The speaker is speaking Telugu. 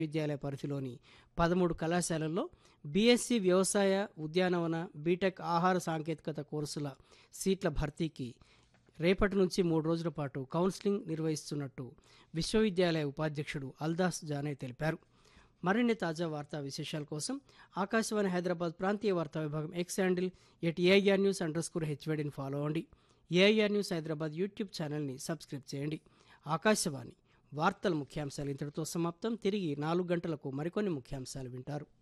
విద్యాలయ పరిధిలోని పదమూడు కళాశాలల్లో బీఎస్సీ వ్యవసాయ ఉద్యానవన బీటెక్ ఆహార సాంకేతికత కోర్సుల సీట్ల భర్తీకి రేపటి నుంచి మూడు రోజుల పాటు కౌన్సిలింగ్ నిర్వహిస్తున్నట్టు విశ్వవిద్యాలయ ఉపాధ్యక్షుడు అల్దాస్ జానే తెలిపారు మరిన్ని తాజా వార్తా విశేషాల కోసం ఆకాశవాణి హైదరాబాద్ ప్రాంతీయ వార్తా విభాగం X handle at AIR news underscore హెచ్వేడిని ఫాలో అవ్వండి ఏఐఆర్ న్యూస్ హైదరాబాద్ యూట్యూబ్ ఛానల్ని సబ్స్క్రైబ్ చేయండి ఆకాశవాణి వార్తల ముఖ్యాంశాలు ఇంతటితో సమాప్తం తిరిగి నాలుగు గంటలకు మరికొన్ని ముఖ్యాంశాలు వింటారు